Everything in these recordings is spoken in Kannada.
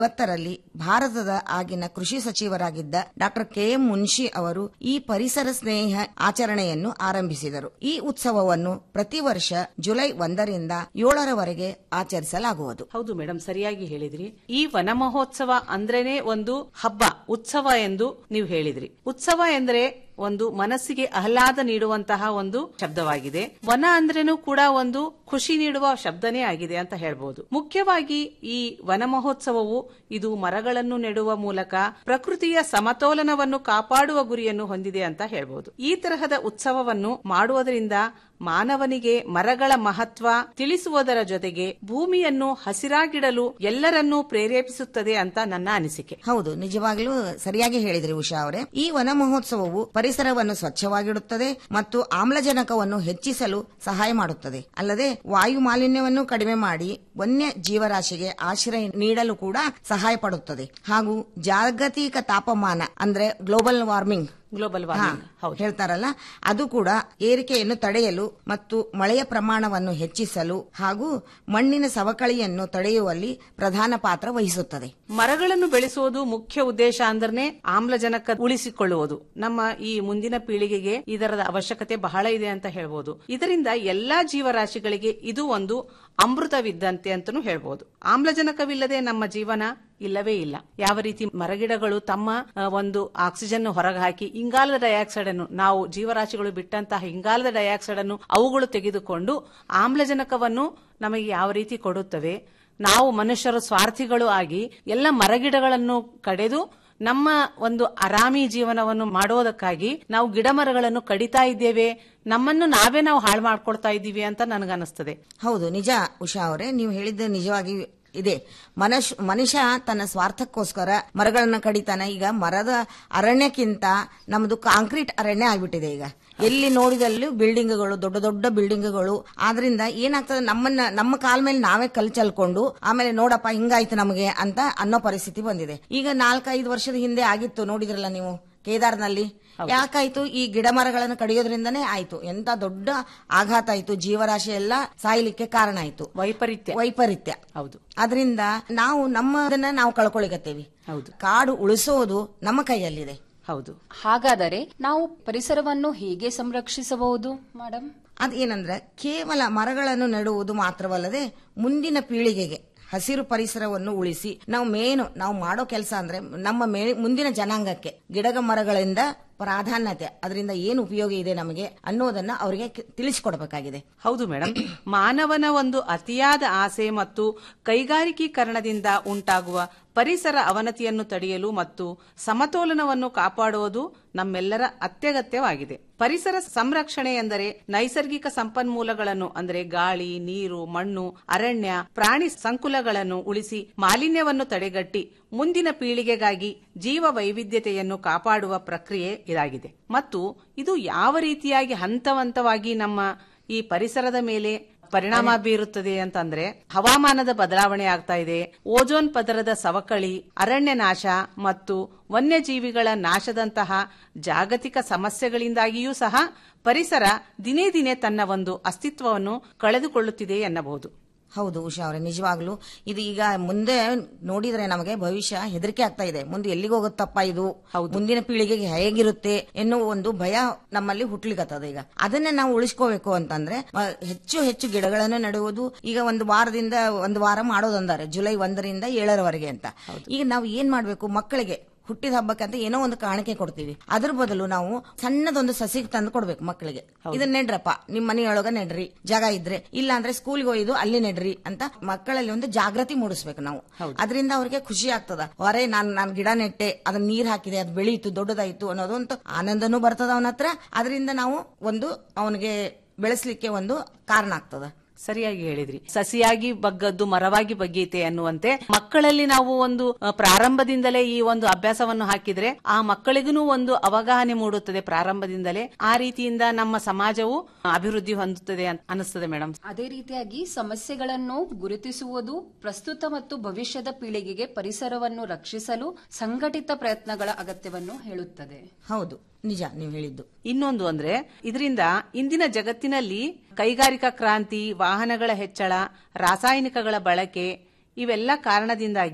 ಇವತ್ತರಲ್ಲಿ ಭಾರತದ ಆಗಿನ ಕೃಷಿ ಸಚಿವರಾಗಿದ್ದ ಡಾಕ್ಟರ್ ಕೆ ಎಂ ಮುನ್ಷಿ ಅವರು ಈ ಪರಿಸರ ಸ್ನೇಹ ಆಚರಣೆಯನ್ನು ಆರಂಭಿಸಿದರು ಈ ಉತ್ಸವವನ್ನು ಪ್ರತಿ ವರ್ಷ ಜುಲೈ ಒಂದರಿಂದ ಏಳರವರೆಗೆ ಆಚರಿಸಲಾಗುವುದು ಹೌದು ಮೇಡಮ್ ಸರಿಯಾಗಿ ಹೇಳಿದ್ರಿ ಈ ವನ ಮಹೋತ್ಸವ ಅಂದ್ರೇನೆ ಒಂದು ಹಬ್ಬ ಉತ್ಸವ ಎಂದು ನೀವು ಹೇಳಿದ್ರಿ ಉತ್ಸವ ಎಂದರೆ ಒಂದು ಮನಸ್ಸಿಗೆ ಆಹ್ಲಾದ ನೀಡುವಂತಹ ಒಂದು ಶಬ್ದವಾಗಿದೆ ವನ ಅಂದ್ರೇನು ಕೂಡ ಒಂದು ಖುಷಿ ನೀಡುವ ಶಬ್ದನೇ ಆಗಿದೆ ಅಂತ ಹೇಳ್ಬೋದು ಮುಖ್ಯವಾಗಿ ಈ ವನ ಮಹೋತ್ಸವವು ಇದು ಮರಗಳನ್ನು ನೆಡುವ ಮೂಲಕ ಪ್ರಕೃತಿಯ ಸಮತೋಲನವನ್ನು ಕಾಪಾಡುವ ಗುರಿಯನ್ನು ಹೊಂದಿದೆ ಅಂತ ಹೇಳ್ಬೋದು ಈ ತರಹದ ಉತ್ಸವವನ್ನು ಮಾಡುವುದರಿಂದ ಮಾನವನಿಗೆ ಮರಗಳ ಮಹತ್ವ ತಿಳಿಸುವುದರ ಜೊತೆಗೆ ಭೂಮಿಯನ್ನು ಹಸಿರಾಗಿಡಲು ಎಲ್ಲರನ್ನೂ ಪ್ರೇರೇಪಿಸುತ್ತದೆ ಅಂತ ನನ್ನ ಅನಿಸಿಕೆ ಹೌದು ನಿಜವಾಗ್ಲೂ ಸರಿಯಾಗಿ ಹೇಳಿದ್ರಿ ಉಷಾ ಅವರೇ ಈ ವನ ಮಹೋತ್ಸವವು ಪರಿಸರವನ್ನು ಸ್ವಚ್ಛವಾಗಿಡುತ್ತದೆ ಮತ್ತು ಆಮ್ಲಜನಕವನ್ನು ಹೆಚ್ಚಿಸಲು ಸಹಾಯ ಮಾಡುತ್ತದೆ ಅಲ್ಲದೆ ವಾಯು ಮಾಲಿನ್ಯವನ್ನು ಕಡಿಮೆ ಮಾಡಿ ವನ್ಯ ಜೀವರಾಶಿಗೆ ಆಶ್ರಯ ನೀಡಲು ಕೂಡ ಸಹಾಯ ಪಡುತ್ತದೆ ಹಾಗೂ ಜಾಗತಿಕ ತಾಪಮಾನ ಅಂದ್ರೆ ಗ್ಲೋಬಲ್ ವಾರ್ಮಿಂಗ್ ಗ್ಲೋಬಲ್ ಹಾ, ವಾರ್ಮಿಂಗ್ ಹೌದು ಹೇಳ್ತಾರಲ್ಲ ಅದು ಕೂಡ ಏರಿಕೆಯನ್ನು ತಡೆಯಲು ಮತ್ತು ಮಳೆಯ ಪ್ರಮಾಣವನ್ನು ಹೆಚ್ಚಿಸಲು ಹಾಗೂ ಮಣ್ಣಿನ ಸವಕಳಿಯನ್ನು ತಡೆಯುವಲ್ಲಿ ಪ್ರಧಾನ ಪಾತ್ರ ವಹಿಸುತ್ತದೆ ಮರಗಳನ್ನು ಬೆಳೆಸುವುದು ಮುಖ್ಯ ಉದ್ದೇಶ ಅಂದ್ರೆ ಆಮ್ಲಜನಕ ಉಳಿಸಿಕೊಳ್ಳುವುದು ನಮ್ಮ ಈ ಮುಂದಿನ ಪೀಳಿಗೆಗೆ ಇದರದ ಅವಶ್ಯಕತೆ ಬಹಳ ಇದೆ ಅಂತ ಹೇಳ್ಬೋದು ಇದರಿಂದ ಎಲ್ಲಾ ಜೀವರಾಶಿಗಳಿಗೆ ಇದು ಒಂದು ಅಮೃತವಿದ್ದಂತೆ ಅಂತಲೂ ಹೇಳ್ಬೋದು ಆಮ್ಲಜನಕವಿಲ್ಲದೆ ನಮ್ಮ ಜೀವನ ಇಲ್ಲವೇ ಇಲ್ಲ ಯಾವ ರೀತಿ ಮರಗಿಡಗಳು ತಮ್ಮ ಆ, ಒಂದು ಆಕ್ಸಿಜನ್ ಹೊರಗೆ ಹಾಕಿ ಇಂಗಾಲದ ಡೈಆಕ್ಸೈಡ್ ಅನ್ನು ನಾವು ಜೀವರಾಶಿಗಳು ಬಿಟ್ಟಂತಹ ಇಂಗಾಲದ ಡೈಆಕ್ಸೈಡ್ ಅನ್ನು ಅವುಗಳು ತೆಗೆದುಕೊಂಡು ಆಮ್ಲಜನಕವನ್ನು ನಮಗೆ ಯಾವ ರೀತಿ ಕೊಡುತ್ತವೆ ನಾವು ಮನುಷ್ಯರು ಸ್ವಾರ್ಥಿಗಳು ಆಗಿ ಎಲ್ಲ ಮರಗಿಡಗಳನ್ನು ಕಡೆದು ನಮ್ಮ ಒಂದು ಆರಾಮಿ ಜೀವನವನ್ನು ಮಾಡೋದಕ್ಕಾಗಿ ನಾವು ಗಿಡ ಮರಗಳನ್ನು ಕಡಿತಾ ಇದ್ದೇವೆ ನಮ್ಮನ್ನು ನಾವೇ ನಾವು ಹಾಳು ಮಾಡ್ಕೊಳ್ತಾ ಇದ್ದೀವಿ ಅಂತ ನನಗನ್ನಿಸ್ತದೆ ಹೌದು ನಿಜ ಉಷಾ ಅವರೇ ನೀವು ಹೇಳಿದ್ದು ನಿಜವಾಗಿ ಇದೆ ಮನುಷ್ಯ ಮನುಷ್ಯ ತನ್ನ ಸ್ವಾರ್ಥಕ್ಕೋಸ್ಕರ ಮರಗಳನ್ನ ಕಡಿತಾನೆ ಈಗ ಮರದ ಅರಣ್ಯಕ್ಕಿಂತ ನಮ್ದು ಕಾಂಕ್ರೀಟ್ ಅರಣ್ಯ ಆಗ್ಬಿಟ್ಟಿದೆ ಈಗ ಎಲ್ಲಿ ನೋಡಿದಲ್ಲೂ ಬಿಲ್ಡಿಂಗ್ಗಳು ದೊಡ್ಡ ದೊಡ್ಡ ಬಿಲ್ಡಿಂಗ್ಗಳು ಆದ್ರಿಂದ ಏನಾಗ್ತದೆ ನಮ್ಮನ್ನ ನಮ್ಮ ಕಾಲ್ ಮೇಲೆ ನಾವೇ ಕಲ್ ಚಲ್ಕೊಂಡು ಆಮೇಲೆ ನೋಡಪ್ಪ ಹಿಂಗಾಯ್ತು ನಮಗೆ ಅಂತ ಅನ್ನೋ ಪರಿಸ್ಥಿತಿ ಬಂದಿದೆ ಈಗ ನಾಲ್ಕೈದು ವರ್ಷದ ಹಿಂದೆ ಆಗಿತ್ತು ನೋಡಿದ್ರಲ್ಲ ನೀವು ಕೇದಾರ್ನಲ್ಲಿ ಯಾಕಾಯ್ತು ಈ ಗಿಡ ಮರಗಳನ್ನು ಕಡಿಯೋದ್ರಿಂದನೇ ಆಯ್ತು ಎಂತ ದೊಡ್ಡ ಆಘಾತ ಆಯ್ತು ಜೀವರಾಶಿ ಎಲ್ಲ ಸಾಯ್ಲಿಕ್ಕೆ ಕಾರಣ ಆಯ್ತು ವೈಪರೀತ್ಯ ವೈಪರೀತ್ಯ ಹೌದು ಅದರಿಂದ ನಾವು ನಮ್ಮದನ್ನ ನಾವು ಕಳ್ಕೊಳಿಕತ್ತೇವಿ ಹೌದು ಕಾಡು ಉಳಿಸೋದು ನಮ್ಮ ಕೈಯಲ್ಲಿದೆ ಹೌದು ಹಾಗಾದರೆ ನಾವು ಪರಿಸರವನ್ನು ಹೇಗೆ ಸಂರಕ್ಷಿಸಬಹುದು ಮೇಡಮ್ ಅದೇನಂದ್ರೆ ಕೇವಲ ಮರಗಳನ್ನು ನೆಡುವುದು ಮಾತ್ರವಲ್ಲದೆ ಮುಂದಿನ ಪೀಳಿಗೆಗೆ ಹಸಿರು ಪರಿಸರವನ್ನು ಉಳಿಸಿ ನಾವು ಮೇನು ನಾವು ಮಾಡೋ ಕೆಲಸ ಅಂದ್ರೆ ನಮ್ಮ ಮೇ ಮುಂದಿನ ಜನಾಂಗಕ್ಕೆ ಗಿಡಗ ಮರಗಳಿಂದ ಪ್ರಾಧಾನ್ಯತೆ ಅದರಿಂದ ಏನು ಉಪಯೋಗ ಇದೆ ನಮಗೆ ಅನ್ನೋದನ್ನ ಅವರಿಗೆ ತಿಳಿಸಿಕೊಡ್ಬೇಕಾಗಿದೆ ಹೌದು ಮೇಡಮ್ ಮಾನವನ ಒಂದು ಅತಿಯಾದ ಆಸೆ ಮತ್ತು ಕೈಗಾರಿಕೀಕರಣದಿಂದ ಉಂಟಾಗುವ ಪರಿಸರ ಅವನತಿಯನ್ನು ತಡೆಯಲು ಮತ್ತು ಸಮತೋಲನವನ್ನು ಕಾಪಾಡುವುದು ನಮ್ಮೆಲ್ಲರ ಅತ್ಯಗತ್ಯವಾಗಿದೆ ಪರಿಸರ ಸಂರಕ್ಷಣೆ ಎಂದರೆ ನೈಸರ್ಗಿಕ ಸಂಪನ್ಮೂಲಗಳನ್ನು ಅಂದರೆ ಗಾಳಿ ನೀರು ಮಣ್ಣು ಅರಣ್ಯ ಪ್ರಾಣಿ ಸಂಕುಲಗಳನ್ನು ಉಳಿಸಿ ಮಾಲಿನ್ಯವನ್ನು ತಡೆಗಟ್ಟಿ ಮುಂದಿನ ಪೀಳಿಗೆಗಾಗಿ ಜೀವ ವೈವಿಧ್ಯತೆಯನ್ನು ಕಾಪಾಡುವ ಪ್ರಕ್ರಿಯೆ ಇದಾಗಿದೆ ಮತ್ತು ಇದು ಯಾವ ರೀತಿಯಾಗಿ ಹಂತ ಹಂತವಾಗಿ ನಮ್ಮ ಈ ಪರಿಸರದ ಮೇಲೆ ಪರಿಣಾಮ ಬೀರುತ್ತದೆ ಅಂತಂದ್ರೆ ಹವಾಮಾನದ ಬದಲಾವಣೆ ಆಗ್ತಾ ಇದೆ ಓಜೋನ್ ಪದರದ ಸವಕಳಿ ಅರಣ್ಯ ನಾಶ ಮತ್ತು ವನ್ಯಜೀವಿಗಳ ನಾಶದಂತಹ ಜಾಗತಿಕ ಸಮಸ್ಯೆಗಳಿಂದಾಗಿಯೂ ಸಹ ಪರಿಸರ ದಿನೇ ದಿನೇ ತನ್ನ ಒಂದು ಅಸ್ತಿತ್ವವನ್ನು ಕಳೆದುಕೊಳ್ಳುತ್ತಿದೆ ಎನ್ನಬಹುದು ಹೌದು ಉಷಾ ಅವರೇ ನಿಜವಾಗ್ಲೂ ಇದು ಈಗ ಮುಂದೆ ನೋಡಿದ್ರೆ ನಮಗೆ ಭವಿಷ್ಯ ಹೆದರಿಕೆ ಆಗ್ತಾ ಇದೆ ಮುಂದೆ ಎಲ್ಲಿಗೆ ಹೋಗುತ್ತಪ್ಪ ಇದು ಮುಂದಿನ ಪೀಳಿಗೆಗೆ ಹೇಗಿರುತ್ತೆ ಎನ್ನುವ ಒಂದು ಭಯ ನಮ್ಮಲ್ಲಿ ಹುಟ್ಲಿಕತ್ತದ ಈಗ ಅದನ್ನ ನಾವು ಉಳಿಸ್ಕೋಬೇಕು ಅಂತಂದ್ರೆ ಮ- ಹೆಚ್ಚು ಹೆಚ್ಚು ಗಿಡಗಳನ್ನು ನೆಡುವುದು ಈಗ ಒಂದು ವಾರದಿಂದ ಒಂದು ವಾರ ಮಾಡೋದಂದಾರೆ ಜುಲೈ ಒಂದರಿಂದ ಏಳರವರೆಗೆ ಅಂತ ಈಗ ನಾವು ಏನ್ ಮಾಡ್ಬೇಕು ಮಕ್ಕಳಿಗೆ ಹುಟ್ಟಿದ ಹಬ್ಬಕ್ಕೆ ಅಂತ ಏನೋ ಒಂದು ಕಾಣಿಕೆ ಕೊಡ್ತೀವಿ ಅದ್ರ ಬದಲು ನಾವು ಸಣ್ಣದೊಂದು ಸಸಿ ತಂದು ಕೊಡ್ಬೇಕು ಮಕ್ಕಳಿಗೆ ಇದನ್ನ ನೆಡ್ರಪ್ಪ ನಿಮ್ ಮನೆಯೊಳಗ ನೆಡ್ರಿ ಜಾಗ ಇದ್ರೆ ಇಲ್ಲ ಅಂದ್ರೆ ಸ್ಕೂಲ್ಗೆ ಒಯ್ದು ಅಲ್ಲಿ ನೆಡ್ರಿ ಅಂತ ಮಕ್ಕಳಲ್ಲಿ ಒಂದು ಜಾಗೃತಿ ಮೂಡಿಸ್ಬೇಕು ನಾವು ಅದರಿಂದ ಅವ್ರಿಗೆ ಖುಷಿ ಆಗ್ತದ ಹೊರೆ ನಾನ್ ನಾನ್ ಗಿಡ ನೆಟ್ಟೆ ಅದನ್ನ ನೀರ್ ಹಾಕಿದೆ ಅದು ಬೆಳೀತು ದೊಡ್ಡದಾಯ್ತು ಅನ್ನೋದೊಂದು ಆನಂದನೂ ಬರ್ತದ ಅವನ ಹತ್ರ ಅದರಿಂದ ನಾವು ಒಂದು ಅವನಿಗೆ ಬೆಳೆಸ್ಲಿಕ್ಕೆ ಒಂದು ಕಾರಣ ಆಗ್ತದ ಸರಿಯಾಗಿ ಹೇಳಿದ್ರಿ ಸಸಿಯಾಗಿ ಬಗ್ಗದ್ದು ಮರವಾಗಿ ಬಗ್ಗೀತೆ ಅನ್ನುವಂತೆ ಮಕ್ಕಳಲ್ಲಿ ನಾವು ಒಂದು ಅ, ಪ್ರಾರಂಭದಿಂದಲೇ ಈ ಒಂದು ಅಭ್ಯಾಸವನ್ನು ಹಾಕಿದ್ರೆ ಆ ಮಕ್ಕಳಿಗೂ ಒಂದು ಅವಗಾಹನೆ ಮೂಡುತ್ತದೆ ಪ್ರಾರಂಭದಿಂದಲೇ ಆ ರೀತಿಯಿಂದ ನಮ್ಮ ಸಮಾಜವು ಅಭಿವೃದ್ಧಿ ಹೊಂದುತ್ತದೆ ಅಂತ ಅನಿಸ್ತದೆ ಮೇಡಮ್ ಅದೇ ರೀತಿಯಾಗಿ ಸಮಸ್ಯೆಗಳನ್ನು ಗುರುತಿಸುವುದು ಪ್ರಸ್ತುತ ಮತ್ತು ಭವಿಷ್ಯದ ಪೀಳಿಗೆಗೆ ಪರಿಸರವನ್ನು ರಕ್ಷಿಸಲು ಸಂಘಟಿತ ಪ್ರಯತ್ನಗಳ ಅಗತ್ಯವನ್ನು ಹೇಳುತ್ತದೆ ಹೌದು ನಿಜ ನೀವು ಹೇಳಿದ್ದು ಇನ್ನೊಂದು ಅಂದ್ರೆ ಇದರಿಂದ ಇಂದಿನ ಜಗತ್ತಿನಲ್ಲಿ ಕೈಗಾರಿಕಾ ಕ್ರಾಂತಿ ವಾಹನಗಳ ಹೆಚ್ಚಳ ರಾಸಾಯನಿಕಗಳ ಬಳಕೆ ಇವೆಲ್ಲ ಕಾರಣದಿಂದಾಗಿ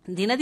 ದಿನದಿಂದ